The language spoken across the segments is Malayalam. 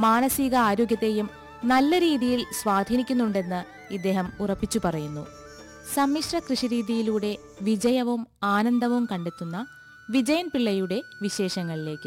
മാനസിക ആരോഗ്യത്തെയും നല്ല രീതിയിൽ സ്വാധീനിക്കുന്നുണ്ടെന്ന് ഇദ്ദേഹം ഉറപ്പിച്ചു പറയുന്നു സമ്മിശ്ര കൃഷിരീതിയിലൂടെ വിജയവും ആനന്ദവും കണ്ടെത്തുന്ന വിജയൻ പിള്ളയുടെ വിശേഷങ്ങളിലേക്ക്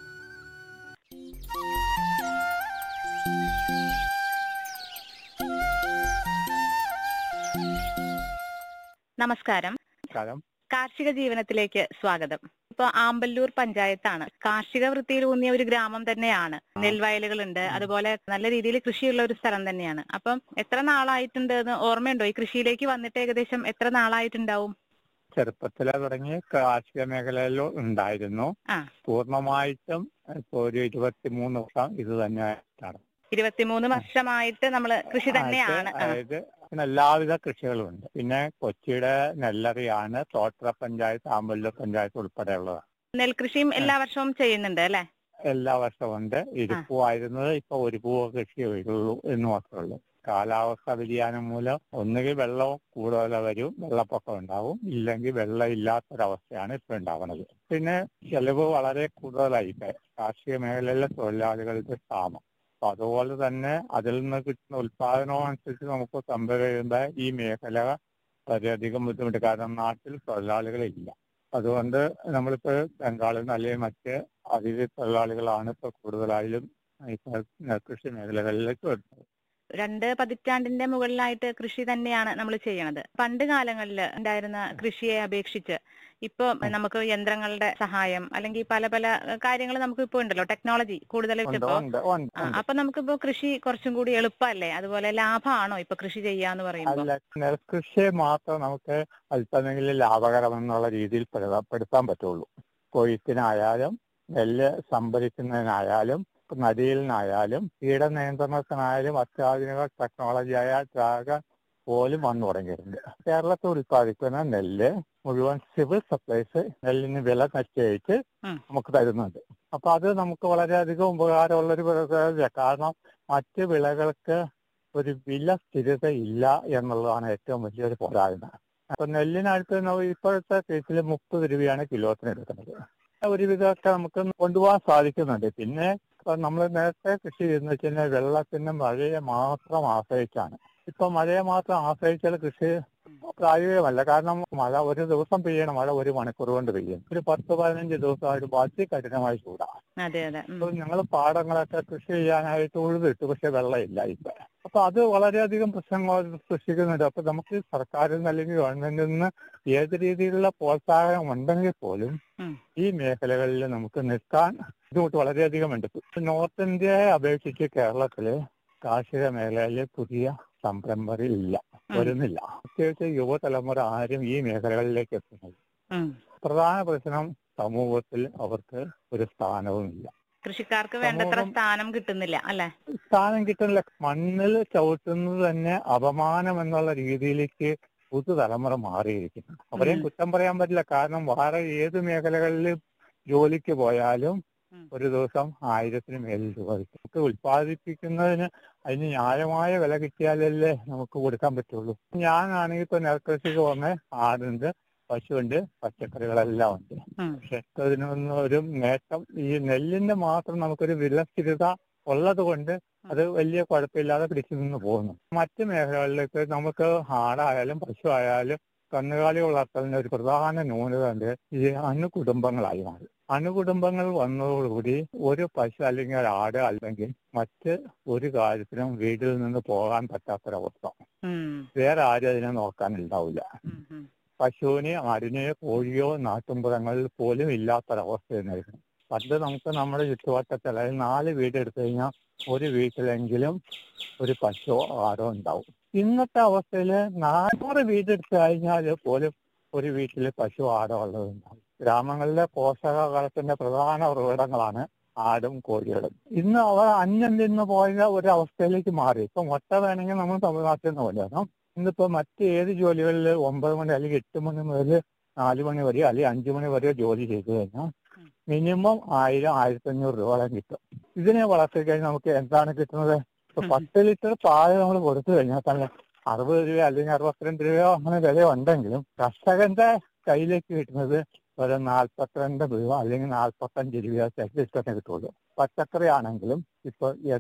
നമസ്കാരം നമസ്കാരം കാർഷിക ജീവനത്തിലേക്ക് സ്വാഗതം ഇപ്പൊ ആമ്പല്ലൂർ പഞ്ചായത്താണ് കാർഷിക വൃത്തിയിൽ ഊന്നിയ ഒരു ഗ്രാമം തന്നെയാണ് നെൽവയലുകളുണ്ട് അതുപോലെ നല്ല രീതിയിൽ കൃഷിയുള്ള ഒരു സ്ഥലം തന്നെയാണ് അപ്പം എത്ര നാളായിട്ടുണ്ട് എന്ന് ഓർമ്മയുണ്ടോ ഈ കൃഷിയിലേക്ക് വന്നിട്ട് ഏകദേശം എത്ര നാളായിട്ടുണ്ടാവും ചെറുപ്പത്തിലെ തുടങ്ങി കാർഷിക മേഖലയിൽ ഉണ്ടായിരുന്നു ആ. പൂർണ്ണമായിട്ടും ഇപ്പൊ ഒരു ഇരുപത്തിമൂന്ന് വർഷം ഇത് തന്നെയായിട്ടാണ് ഇരുപത്തിമൂന്ന് വർഷമായിട്ട് നമ്മള് കൃഷി തന്നെയാണ് ആ. അതായത് പിന്നെ എല്ലാവിധ കൃഷികളും ഉണ്ട് പിന്നെ കൊച്ചിയുടെ നെല്ലറിയാണ് തോട്ടറ പഞ്ചായത്ത് ആമ്പല്ലൂർ പഞ്ചായത്ത് ഉൾപ്പെടെയുള്ളതാണ് നെൽകൃഷിയും എല്ലാ വർഷവും ചെയ്യുന്നുണ്ട് അല്ലെ എല്ലാ വർഷവും ഉണ്ട് ഇരുപ്പുവായിരുന്നത് ഇപ്പൊ ഒരു പൂവ് കൃഷി ഉള്ളൂ എന്ന് മാത്രമേ ഉള്ളൂ കാലാവസ്ഥ വ്യതിയാനം മൂലം ഒന്നുകിൽ വെള്ളം കൂടുതൽ വരും വെള്ളപ്പൊക്കം ഉണ്ടാവും ഇല്ലെങ്കിൽ വെള്ളം ഇല്ലാത്തൊരവസ്ഥയാണ് ഇപ്പൊ ഉണ്ടാവുന്നത് പിന്നെ ചെലവ് വളരെ കൂടുതലായി ഇപ്പൊ കാർഷിക മേഖലയിലെ തൊഴിലാളികളുടെ ക്ഷാമം അപ്പൊ അതുപോലെ തന്നെ അതിൽ നിന്ന് കിട്ടുന്ന ഉത്പാദനവും അനുസരിച്ച് നമുക്ക് കമ്പയർ ചെയ്യുമ്പോൾ ഈ മേഖല വളരെയധികം ബുദ്ധിമുട്ട് കാരണം നാട്ടിൽ തൊഴിലാളികളില്ല അതുകൊണ്ട് നമ്മളിപ്പോ ബംഗാളിൽ നിന്ന് അല്ലെങ്കിൽ മറ്റ് അതിഥി തൊഴിലാളികളാണ് ഇപ്പൊ കൂടുതലായാലും ഇപ്പൊ കൃഷി മേഖലകളിലേക്ക് വരുന്നത് രണ്ട് പതിറ്റാണ്ടിന്റെ മുകളിലായിട്ട് കൃഷി തന്നെയാണ് നമ്മൾ ചെയ്യണത് പണ്ട് കാലങ്ങളിൽ ഉണ്ടായിരുന്ന കൃഷിയെ അപേക്ഷിച്ച് ഇപ്പൊ നമുക്ക് യന്ത്രങ്ങളുടെ സഹായം അല്ലെങ്കിൽ പല പല കാര്യങ്ങൾ നമുക്ക് ഇപ്പൊ ഉണ്ടല്ലോ ടെക്നോളജി കൂടുതൽ ഉണ്ട് ഇപ്പോ ഉണ്ട് ഉണ്ട് ആ, ഉണ്ട്. അപ്പൊ നമുക്കിപ്പോ കൃഷി കുറച്ചും കൂടി എളുപ്പമല്ലേ അതുപോലെ ലാഭമാണോ ഇപ്പൊ കൃഷി ചെയ്യാന്ന് പറയുമ്പോ അല്ല നെൽകൃഷിയെ മാത്രം നമുക്ക് അല്പമെങ്കിലും ലാഭകരമെന്നുള്ള രീതിയിൽ പെടുത്താൻ പെടുത്താൻ പറ്റുള്ളൂ കൊയ്ത്തിനായാലും നെല്ല് സംഭരിക്കുന്നതിനായാലും നടിയിലിനായാലും കീടനിയന്ത്രണത്തിനായാലും അത്യാധുനിക ടെക്നോളജിയായ ഡ്രാഗൺ പോലും വന്നു തുടങ്ങിയിട്ടുണ്ട് കേരളത്തിൽ ഉൽപ്പാദിക്കുന്ന നെല്ല് മുഴുവൻ സിവിൽ സപ്ലൈസ് നെല്ലിന് വില നിശ്ചയിച്ച് ഉം. നമുക്ക് തരുന്നുണ്ട് അപ്പൊ അത് നമുക്ക് വളരെയധികം ഉപകാരമുള്ള ഒരു പ്രക്രിയ. കാരണം മറ്റ് വിളകൾക്ക് ഒരു വില സ്ഥിരത ഇല്ല എന്നുള്ളതാണ് ഏറ്റവും വലിയൊരു പോരായ്മ അപ്പൊ നെല്ലിനടുത്ത് നമ്മ- ഇപ്പോഴത്തെ കേസിൽ മുപ്പത് രൂപയാണ് കിലോത്തിന് എടുക്കുന്നത് ഒരുവിധമൊക്കെ നമുക്ക് കൊണ്ടുപോകാൻ സാധിക്കുന്നുണ്ട് പിന്നെ നമ്മൾ നേരത്തെ കൃഷി ചെയ്യുന്ന വെച്ച് കഴിഞ്ഞാൽ വെള്ളത്തിന് മഴയെ മാത്രം ആശ്രയിച്ചാണ് ഇപ്പൊ മഴയെ മാത്രം ആശ്രയിച്ചാൽ കൃഷി പ്രായോഗികമല്ല കാരണം മഴ ഒരു ദിവസം പെയ്യണം മഴ ഒരു മണിക്കൂർ കൊണ്ട് പെയ്യും ഒരു പത്ത് പതിനഞ്ച് ദിവസമായിട്ട് ബാക്കി കഠിനമായി ചൂടാണ് അതെ അതെ ഉം. ഇപ്പൊ ഞങ്ങൾ പാടങ്ങളൊക്കെ കൃഷി ചെയ്യാനായിട്ട് ഉഴുതിട്ടു പക്ഷെ വെള്ളമില്ല ഇപ്പൊ അപ്പൊ അത് വളരെയധികം പ്രശ്നങ്ങൾ സൃഷ്ടിക്കുന്നുണ്ട് അപ്പൊ നമുക്ക് സർക്കാരിൽ നിന്ന് അല്ലെങ്കിൽ ഗവൺമെന്റിൽ നിന്ന് ഏത് രീതിയിലുള്ള പ്രോത്സാഹനം ഉണ്ടെങ്കിൽ പോലും ഉം. ഈ മേഖലകളിൽ നമുക്ക് നിൽക്കാൻ ബുദ്ധിമുട്ട് വളരെയധികം ഉണ്ട് നോർത്ത് ഇന്ത്യയെ അപേക്ഷിച്ച് കേരളത്തില് കാർഷിക മേഖലയിൽ പുതിയ സംരംഭകരില്ല ഉം. വരുന്നില്ല പ്രത്യേകിച്ച് യുവതലമുറ ആരും ഈ മേഖലകളിലേക്ക് എത്തുന്നില്ല ഉം. പ്രധാന പ്രശ്നം സമൂഹത്തിൽ അവർക്ക് ഒരു സ്ഥാനവുമില്ല കൃഷിക്കാർക്ക് വേണ്ടത്ര സമൂഹം- സ്ഥാനം കിട്ടുന്നില്ല അല്ലെ സ്ഥാനം കിട്ടുന്നില്ല മണ്ണിൽ ചവിട്ടുന്നത് തന്നെ അപമാനം എന്നുള്ള രീതിയിലേക്ക് പുതുതലമുറ മാറിയിരിക്കുന്നു അവരെയും ഉം. കുറ്റം പറയാൻ പറ്റില്ല കാരണം വേറെ ഏത് മേഖലകളിൽ ജോലിക്ക് പോയാലും ഉം. ഒരു ദിവസം ആയിരത്തിന് മേലിൽ രൂപ കിട്ടും നമുക്ക് ഉൽപ്പാദിപ്പിക്കുന്നതിന് അതിന് ന്യായമായ വില കിട്ടിയാലല്ലേ നമുക്ക് കൊടുക്കാൻ പറ്റുള്ളൂ ഞാനാണെങ്കിൽ ഇപ്പൊ നെൽകൃഷിക്ക് വന്ന് ആടുണ്ട് പശുവുണ്ട് പച്ചക്കറികളെല്ലാം ഉണ്ട് ഉം. പക്ഷെ അതിനൊന്നും ഒരു നേട്ടം ഈ നെല്ലിന്റെ മാത്രം നമുക്കൊരു വിലസ്ഥിരത ഉള്ളത് കൊണ്ട് അത് വലിയ കുഴപ്പമില്ലാതെ പിടിച്ചു നിന്ന് പോകുന്നു മറ്റു മേഖലകളിലേക്ക് നമുക്ക് ആടായാലും പശു ആയാലും കന്നുകാലി വളർത്തലിന് ഒരു പ്രധാന ന്യൂനത ഉണ്ട് ഈ അണുകുടുംബങ്ങളായി മാറി അണുകുടുംബങ്ങൾ വന്നതോടുകൂടി ഒരു പശു അല്ലെങ്കിൽ ഒരു ആട് അല്ലെങ്കിൽ മറ്റ് ഒരു കാര്യത്തിനും വീട്ടിൽ നിന്ന് പോകാൻ പറ്റാത്തൊരവസ്ഥ ഉം. വേറെ ആരും അതിനെ നോക്കാനുണ്ടാവില്ല ഉം. ഉം. പശുവിനെ ആടിനെ കോഴിയോ നാട്ടുമ്പുറങ്ങളിൽ പോലും ഇല്ലാത്തൊരവസ്ഥയായിരുന്നു പണ്ട് നമുക്ക് നമ്മുടെ ചുറ്റുവട്ടത്തിൽ അതായത് നാല് വീട് എടുത്തു കഴിഞ്ഞാൽ ഒരു വീട്ടിലെങ്കിലും ഒരു പശു ആടോ ഉണ്ടാവും ഇന്നത്തെ അവസ്ഥയിൽ നാനൂറ് വീടെടുത്തു കഴിഞ്ഞാൽ പോലും ഒരു വീട്ടിൽ പശു ആടോ ഉള്ളതുണ്ടാവും ഗ്രാമങ്ങളിലെ പോഷകങ്ങളുടെ പ്രധാന ഉറവിടങ്ങളാണ് ആടും കോഴികളും ഇന്ന് അവർ അന്യം നിന്ന് പോയ ഒരു അവസ്ഥയിലേക്ക് മാറി ഇപ്പൊ മുട്ട വേണമെങ്കിൽ നമ്മൾ തമിഴ്നാട്ടിൽ നിന്ന് കൊണ്ടുവരണം ഇന്നിപ്പോ മറ്റ് ഏത് ജോലികളിൽ ഒമ്പത് മണി അല്ലെങ്കിൽ എട്ട് മണി മുതൽ നാല് മണി വരെയോ അല്ലെങ്കിൽ അഞ്ചു മണി വരെയോ ജോലി ചെയ്തു കഴിഞ്ഞാൽ മിനിമം ആയിരം ആയിരത്തി അഞ്ഞൂറ് രൂപയോളം കിട്ടും ഇതിനെ വളർത്തി കഴിഞ്ഞാൽ നമുക്ക് എന്താണ് കിട്ടുന്നത് ഇപ്പൊ ഉം. പത്ത് ലിറ്റർ പാല് നമ്മൾ കൊടുത്തു കഴിഞ്ഞാൽ തന്നെ അറുപത് രൂപ അല്ലെങ്കിൽ അറുപത്തിരണ്ട് രൂപയോ അങ്ങനെ വില ഉണ്ടെങ്കിലും കർഷകന്റെ കയ്യിലേക്ക് കിട്ടുന്നത് ഒരു നാൽപ്പത്തിരണ്ട് രൂപ അല്ലെങ്കിൽ നാൽപ്പത്തഞ്ച് രൂപ ലിറ്ററിന് കിട്ടുള്ളൂ പച്ചക്കറി ആണെങ്കിലും ഇപ്പൊ